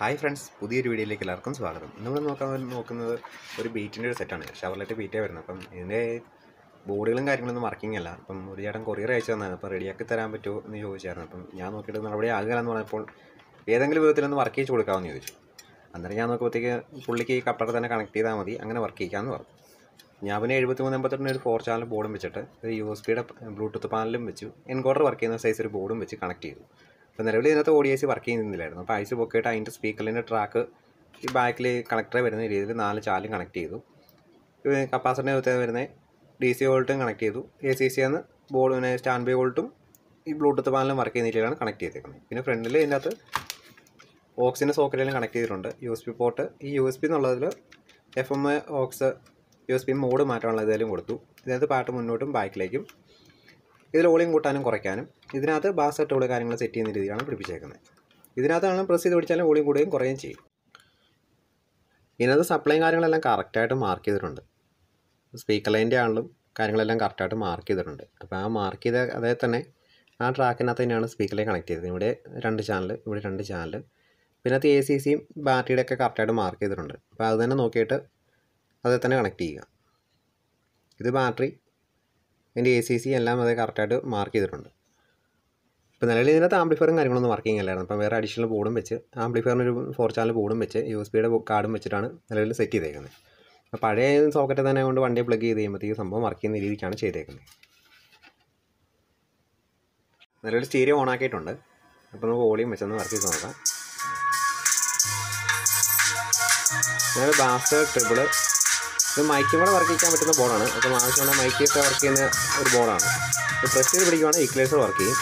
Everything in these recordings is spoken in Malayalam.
ഹായ് ഫ്രണ്ട്സ് പുതിയൊരു വീഡിയോയിലേക്ക് എല്ലാവർക്കും സ്വാഗതം നമ്മൾ നോക്കാൻ നോക്കുന്നത് ഒരു ബീറ്റിൻ്റെ ഒരു സെറ്റാണ് ഷവർലെറ്റ് ബീറ്റേ വരുന്നത് അപ്പം ഇതിൻ്റെ ബോർഡുകളും കാര്യങ്ങളൊന്നും വർക്കിംഗ് അല്ല അപ്പം ഒരു ചേട്ടൻ കൊറിയർ അയച്ചു തന്നതാണ് അപ്പോൾ റെഡിയാക്കി തരാൻ പറ്റുമോ എന്ന് ചോദിച്ചായിരുന്നു അപ്പം ഞാൻ നോക്കിയിട്ട് നടപടി ആകുക എന്ന് പറഞ്ഞപ്പോൾ ഏതെങ്കിലും വിധത്തിലൊന്ന് വർക്ക് ചെയ്ത് കൊടുക്കാമെന്ന് ചോദിച്ചു അന്നേരം ഞാൻ നോക്കുമ്പോഴത്തേക്ക് പുള്ളിക്ക് ഈ കപ്പട തന്നെ കണക്ട് ചെയ്താൽ മതി അങ്ങനെ വർക്ക് ചെയ്യാമെന്ന് പറഞ്ഞു ഞാൻ പിന്നെ എഴുപത്തി മൂന്ന് എൺപത്തെട്ടിന് ഒരു ഫോർ ചാനൽ ബോർഡും വെച്ചിട്ട് ഒരു യു എസ് പിയുടെ ബ്ലൂടൂത്ത് പാനലും വെച്ചു എൻകോഡർ വർക്ക് ചെയ്യുന്ന സൈസ് ഒരു ബോർഡും വെച്ച് കണക്ട് ചെയ്തു അപ്പോൾ നിലവിൽ ഇതിനകത്ത് O D I C work ചെയ്യുന്നില്ലായിരുന്നു അപ്പോൾ ഐസ് പൊക്കിയിട്ട് അതിൻ്റെ സ്പീക്കറിൻ്റെ ട്രാക്ക് ഈ ബാക്കിൽ കണക്ടർ വരുന്ന രീതിയിൽ നാല് ചാലും കണക്ട് ചെയ്തു കപ്പാസിറ്ററിൻ്റെ വരുന്ന ഡി സി വോൾട്ടും കണക്ട് ചെയ്തു എ സി സി എന്ന് ബോർഡ് പിന്നെ സ്റ്റാൻഡ് ബൈ വോൾട്ടും ഈ ബ്ലൂടൂത്ത് പാനലും വർക്ക് ചെയ്യുന്ന രീതിയിലാണ് കണക്ട് ചെയ്തേക്കുന്നത് പിന്നെ ഫ്രണ്ടിൽ ഇതിൻ്റെ അകത്ത് ഓക്സിൻ്റെ സോക്കറ്റിലും കണക്ട് ചെയ്തിട്ടുണ്ട് യു എസ് പി പോർട്ട് ഈ യു എസ് പി എന്നുള്ളതിൽ F M aux U S P mode മാറ്റാനുള്ള ഇതായാലും കൊടുത്തു ഇതിനകത്ത് പാട്ട് മുന്നോട്ടും ബാക്കിലേക്കും ഇതിൽ ഓളിയും കൂട്ടാനും കുറയ്ക്കാനും ഇതിനകത്ത് ബാസ് സെറ്റുകൾ കാര്യങ്ങൾ സെറ്റ് ചെയ്യുന്ന രീതിയിലാണ് പിടിപ്പിച്ചേക്കുന്നത് ഇതിനകത്താണ് പ്രസ് ചെയ്ത് പിടിച്ചാലും ഓളിയും കൂടുകയും കുറയുകയും ചെയ്യും ഇതിനകത്ത് സപ്ലൈയും കാര്യങ്ങളെല്ലാം കറക്റ്റായിട്ട് മാർക്ക് ചെയ്തിട്ടുണ്ട് സ്പീക്കർ ലൈൻ്റെ ആണെങ്കിലും കാര്യങ്ങളെല്ലാം കറക്റ്റായിട്ട് മാർക്ക് ചെയ്തിട്ടുണ്ട് അപ്പോൾ ആ മാർക്ക് ചെയ്ത അതേ തന്നെ ആ ട്രാക്കിനകത്ത് തന്നെയാണ് സ്പീക്കറിലേക്ക് കണക്ട് ചെയ്തത് ഇവിടെ രണ്ട് ചാനൽ ഇവിടെ രണ്ട് ചാനൽ പിന്നെ അത് എ സി സിയും ബാറ്ററിയുടെ ഒക്കെ കറക്റ്റായിട്ട് മാർക്ക് ചെയ്തിട്ടുണ്ട് അപ്പോൾ അത് തന്നെ നോക്കിയിട്ട് അതേ തന്നെ കണക്ട് ചെയ്യുക ഇത് ബാറ്ററി ഇതിൻ്റെ എ സി സി എല്ലാം അത് കറക്റ്റായിട്ട് മാർക്ക് ചെയ്തിട്ടുണ്ട് ഇപ്പോൾ നിലവിൽ ഇതിനകത്ത് ആംപ്ലിഫയറും കാര്യങ്ങളൊന്നും വർക്കിംഗ് അല്ലായിരുന്നു അപ്പോൾ വേറെ അഡീഷണൽ ബോർഡും വെച്ച് ആംപ്ലിഫയറിന് ഒരു ഫോർ ചാനൽ ബോർഡും വെച്ച് യു എസ് ബിയുടെ കാർഡും വെച്ചിട്ടാണ് നിലവിൽ സെറ്റ് ചെയ്തേക്കുന്നത് അപ്പോൾ പഴയ സോക്കറ്റ് തന്നെ കൊണ്ട് വണ്ടി പ്ലഗ് ചെയ്ത് കഴിയുമ്പോഴത്തേക്ക് സംഭവം വർക്ക് ചെയ്യുന്ന രീതിക്കാണ് ചെയ്തേക്കുന്നത് നിലവിൽ സ്റ്റീരിയോ ഓൺ ആക്കിയിട്ടുണ്ട് അപ്പോൾ നമുക്ക് വോളിയം വെച്ചൊന്ന് വർക്ക് ചെയ്ത് നോക്കാം നിലവിൽ ബാസ് ട്രിബിള് ഇത് മൈക്കും കൂടെ വർക്ക് ചെയ്യാൻ പറ്റുന്ന ബോർഡാണ് അപ്പം ആവശ്യമുള്ള മൈക്കൊക്കെ വർക്ക് ചെയ്യുന്ന ഒരു ബോർഡാണ് ഇപ്പോൾ പ്രസ് ചെയ്ത് പിടിക്കുവാണെങ്കിൽ ഈക്വലൈസർ വർക്ക് ചെയ്യും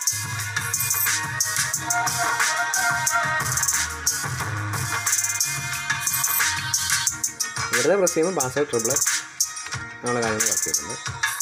വെറുതെ പ്രസ് ചെയ്യുമ്പോൾ ബാസ് ട്രിബിള് അങ്ങനെയുള്ള കാര്യങ്ങൾ വർക്ക് ചെയ്യുന്നുണ്ട്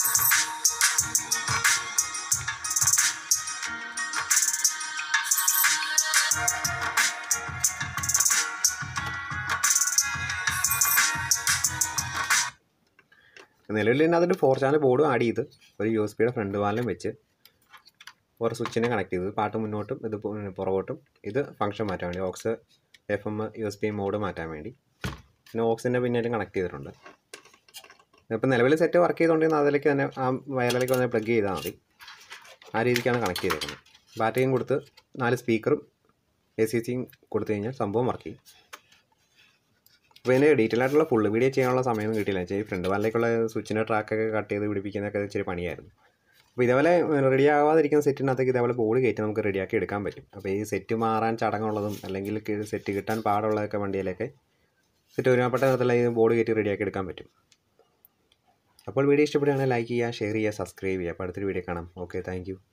നിലവിൽ തന്നെ അതിൻ്റെ ഫോർ ചാനൽ ബോർഡും ആഡ് ചെയ്ത് ഒരു യു എസ് പിയുടെ ഫ്രണ്ട് വാലിലും വെച്ച് ഒരു സ്വിച്ചിനെ കണക്ട് ചെയ്തു പാട്ട് മുന്നോട്ടും ഇത് പുറകോട്ടും ഇത് ഫംഗ്ഷൻ മാറ്റാൻ വേണ്ടി aux F M U S P mode മാറ്റാൻ വേണ്ടി പിന്നെ ഓക്സിൻ്റെ പിന്നാലും കണക്ട് ചെയ്തിട്ടുണ്ട് ഇപ്പം നിലവിൽ സെറ്റ് വർക്ക് ചെയ്തുകൊണ്ടിരുന്ന അതിലേക്ക് തന്നെ ആ വയറിലേക്ക് വന്ന് പ്ലഗ് ചെയ്താൽ മതി ആ രീതിക്കാണ് കണക്ട് ചെയ്തേക്കുന്നത് ബാറ്ററിയും കൊടുത്ത് നാല് സ്പീക്കറും എ സി സിയും കൊടുത്തു കഴിഞ്ഞാൽ സംഭവം വർക്ക് ചെയ്യും അപ്പോൾ ഇതിൻ്റെ ഡീറ്റെയിൽ ആയിട്ടുള്ള ഫുൾ വീഡിയോ ചെയ്യാനുള്ള സമയമൊന്നും കിട്ടിയില്ല വെച്ചാൽ ഫ്രണ്ട് വാലിലേക്കുള്ള സ്വിച്ചിൻ്റെ ട്രാക്കൊക്കെ കട്ട് ചെയ്ത് പിടിപ്പിക്കുന്നതൊക്കെ ഇച്ചിരി പണിയായിരുന്നു അപ്പോൾ ഇതേപോലെ റെഡി ആവാതിരിക്കുന്ന സെറ്റിനകത്തേക്ക് ഇതേപോലെ ബോർഡ് കയറ്റി നമുക്ക് റെഡിയാക്കി എടുക്കാൻ പറ്റും അപ്പോൾ ഈ സെറ്റ് മാറാൻ ചടങ്ങുള്ളതും അല്ലെങ്കിൽ സെറ്റ് കിട്ടാൻ പാടുള്ളതൊക്കെ വണ്ടിയിലൊക്കെ സെറ്റ് ഒരുമാപ്പെട്ട തരത്തിലുള്ള ഈ ബോർഡ് കയറ്റി റെഡിയാക്കി എടുക്കാൻ പറ്റും അപ്പോൾ വീഡിയോ ഇഷ്ടപ്പെടുകയാണെങ്കിൽ ലൈക്ക് ചെയ്യുക ഷെയർ ചെയ്യുക സബ്സ്ക്രൈബ് ചെയ്യുക അപ്പോൾ അടുത്തൊരു വീഡിയോ കാണാം ഓക്കെ താങ്ക്